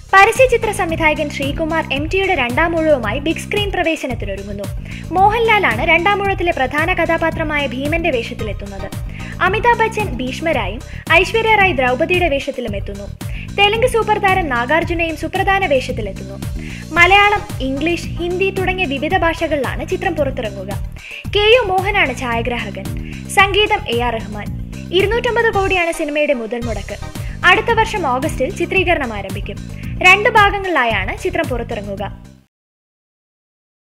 പരസ്യചിത്ര സംവിധായകൻ ശ്രീകുമാർ എം ടിയുടെ രണ്ടാം ഊഴവുമായി ബിഗ് സ്ക്രീൻ പ്രവേശനത്തിനൊരുങ്ങുന്നു മോഹൻലാലാണ് രണ്ടാം ഊഴത്തിലെ പ്രധാന കഥാപാത്രമായ ഭീമന്റെ വേഷത്തിലെത്തുന്നത് അമിതാഭ് ബച്ചൻ ഭീഷ്മരായും ഐശ്വര്യ റായ് ദ്രൗപദിയുടെ വേഷത്തിലും എത്തുന്നു തെലുങ്ക് സൂപ്പർ താരം നാഗാർജുനയും സുപ്രധാന വേഷത്തിലെത്തുന്നു മലയാളം ഇംഗ്ലീഷ് ഹിന്ദി തുടങ്ങിയ വിവിധ ഭാഷകളിലാണ് ചിത്രം പുറത്തിറങ്ങുക കെ യു മോഹനാണ് ഛായാഗ്രാഹകൻ സംഗീതം എ ആർ റഹ്മാൻ ഇരുന്നൂറ്റമ്പത് കോടിയാണ് സിനിമയുടെ മുതൽ മുടക്ക് അടുത്ത വർഷം ഓഗസ്റ്റിൽ ചിത്രീകരണം ആരംഭിക്കും രണ്ട് ഭാഗങ്ങളിലായാണ് ചിത്രം പുറത്തിറങ്ങുക